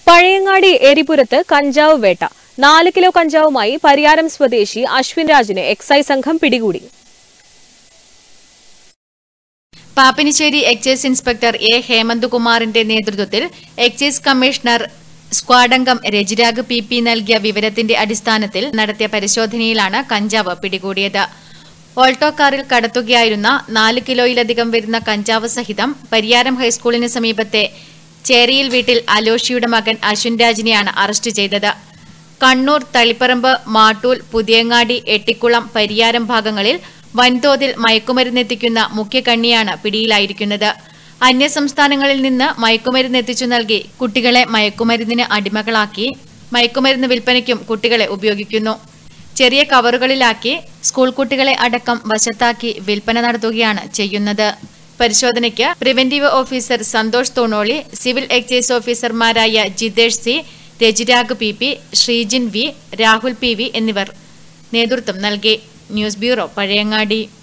പഴയങ്ങാടി എരിപുരത്ത് കഞ്ചാവ് വേട്ട നാല് കിലോ കഞ്ചാവുമായി പരിയാരം സ്വദേശി അശ്വിൻ രാജിനെ എക്സൈസ് സംഘം പിടികൂടി പാപ്പിനിശ്ശേരി എക്സൈസ് ഇൻസ്പെക്ടർ എ ഹേമന്ത്കുമാറിന്റെ നേതൃത്വത്തിൽ എക്സൈസ് കമ്മീഷണർ സ്ക്വാഡംഗം രജിരാഗ് പി പി നൽകിയ വിവരത്തിന്റെ അടിസ്ഥാനത്തിൽ നടത്തിയ പരിശോധനയിലാണ് കഞ്ചാവ് പിടികൂടിയത് ഓൾട്ടോ കാറിൽ കടത്തുകയായിരുന്ന നാല് കിലോയിലധികം വരുന്ന കഞ്ചാവ് സഹിതം പരിയാരം ഹൈസ്കൂളിന് സമീപത്തെ ചേരിയിൽ വീട്ടിൽ അലോഷിയുടെ മകൻ അശ്വിൻ രാജിനെയാണ് അറസ്റ്റ് ചെയ്തത് കണ്ണൂർ തളിപ്പറമ്പ് മാട്ടൂൽ പുതിയങ്ങാടി എട്ടിക്കുളം പരിയാരം ഭാഗങ്ങളിൽ വൻതോതിൽ മയക്കുമരുന്നെത്തിക്കുന്ന മുഖ്യകണ്ണിയാണ് പിടിയിലായിരിക്കുന്നത് അന്യസംസ്ഥാനങ്ങളിൽ നിന്ന് മയക്കുമരുന്ന് എത്തിച്ചു നൽകി കുട്ടികളെ മയക്കുമരുന്നിന് അടിമകളാക്കി മയക്കുമരുന്ന് വിൽപ്പനയ്ക്കും കുട്ടികളെ ഉപയോഗിക്കുന്നു ചെറിയ കവറുകളിലാക്കി സ്കൂൾ കുട്ടികളെ അടക്കം വശത്താക്കി വിൽപ്പന നടത്തുകയാണ് ചെയ്യുന്നത് പരിശോധനയ്ക്ക് preventive officer Santhosh Thonoli civil excise ഓഫീസർമാരായ Jithesh C Rajirag P P Sreejin V Rahul P V എന്നിവർ നേതൃത്വം നൽകി ന്യൂസ് ബ്യൂറോ പഴയങ്ങാടി